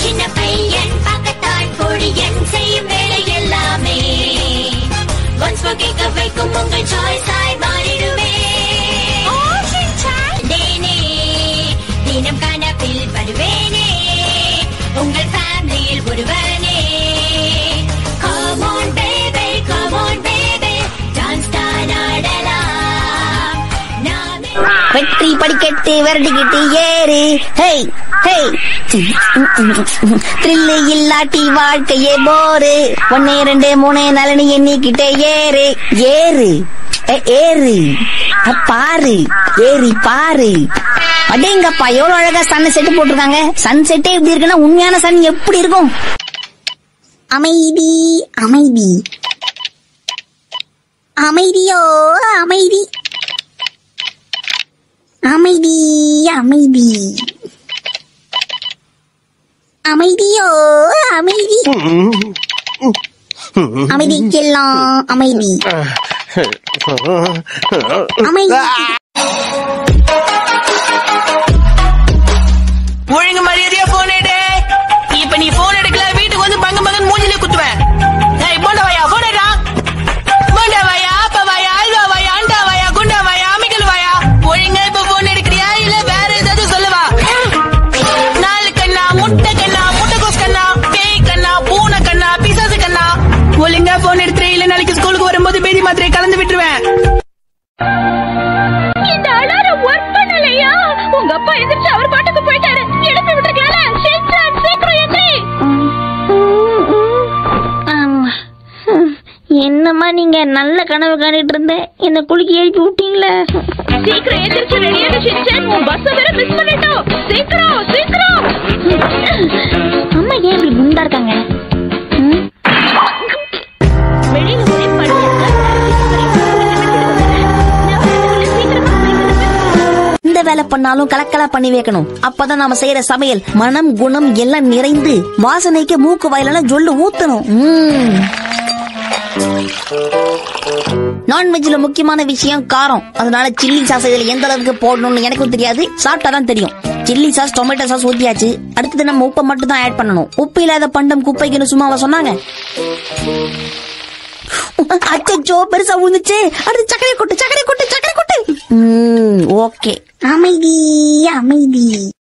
சின்ன பையன் பார்க்கத்தான் பொடியன் செய்யும் வேலை எல்லாமே ஒன்ஸ் கேட்க வைக்கும் உங்கள் சாய்ஸ் ஆய் மாறிடுமே தேனே தினம் கனப்பில் வருவேனே உங்கள் ஃபேமிலியில் ஒருவனே Come on baby, come on baby, dance தான் ஆடலாம் நாமே வெற்றி படிக்கட்டு விரட்டிக்கிட்டு ஏறு ஹேய் ஹேய் த்ரில்லு இல்லாட்டி வாழ்க்கையே போரு ஒன்னே ரெண்டு மூணு நலனி எண்ணிக்கிட்டே ஏறு ஏறு ஏ, ஏறு அ, பாரு ஏறி பாரு அடேங்கப்பா எவ்வளவு அழகா சன் செட்டு போட்டிருக்காங்க சன் செட்டே இப்படி இருக்குன்னா உண்மையான சன் எப்படி இருக்கும் அமைதி அமைதி அமைதியோ அமைதி அமைதி அமைதி அமைதியோ அமைதி அமைதிக்கெல்லாம் அமைதி அமைதி ஒழுங்கு மரியாதையா போன் எடு இப்ப நீ போன் எடுக்கல வீட்டுக்கு வந்து பங்கு பங்கன் மூஞ்சில குத்துவேன் ஏய் போண்டா வாயா போன் எடுடா போண்டா வாயா அப்ப வாயா அல்வா வாயா அண்டா வாயா குண்டா வாயா அமிக்கல் வாயா ஒழுங்கா இப்ப போன் எடுக்கிறியா இல்ல வேற ஏதாவது சொல்லவா நாலு கண்ணா முட்டை கண்ணா முட்டைகோஸ் கண்ணா பேய் கண்ணா பூனை கண்ணா பிசாசு கண்ணா ஒழுங்கா போன் எடுத்துரு இல்ல நாளைக்கு ஸ்கூலுக்கு வரும்போது பேதி மாத்திரை கலந்து விட்டுருவேன் இந்த அலாரம் ஒர்க் பண்ணலையா உங்க அப்பா எந்திரிச்சு அவர் பாட்டுக்கு போயிட்டாரு எழுப்பி விட்டுருக்கல சீக்கிரம் சீக்கிரம் எந்திரி என்னம்மா நீங்க நல்ல கனவு காணிட்டு இருந்தேன் என்ன குளிக்க எழுப்பி விட்டீங்களே சீக்கிரம் எந்திரிச்சு ரெடியான ஷின்சான் உன் பஸ் வேற மிஸ் பண்ணிட்டோம் சீக்கிரம் சீக்கிரம் அம்மா ஏன் இப்படி குண்டா இருக்காங்க ம்? வெளியில ஒரே பனியா இருக்கு. சீக்கிரமா போய் இந்த வேலை பண்ணாலும் கலக்கலா பண்ணி வைக்கணும் அப்பதான் நாம செய்யற சமையல் மனம் குணம் எல்லாம் நிறைந்து வாசனைக்கு மூக்கு வாயிலான ஜொல்லு ஊத்தணும் ம்ம். நான்வெஜ்ல முக்கியமான விஷயம் காரம் அதனால சில்லி சாஸ் இதுல எந்த அளவுக்கு போடணும்னு எனக்கும் தெரியாது சாப்பிட்டாதான் தெரியும் சில்லி சாஸ் டொமேட்டோ சாஸ் ஊத்தியாச்சு அடுத்தது நம்ம உப்பை மட்டும் தான் ஆட் பண்ணணும் உப்பு இல்லாத பண்டம் குப்பைக்குன்னு சும்மாவா சொன்னாங்க அச்சோ பெருசா விழுந்துச்சு அடுத்து சக்கரை கொட்டு சக்கரை கொட்டு சக்கரை கொட்டு ஓகே அமைதி அமைதி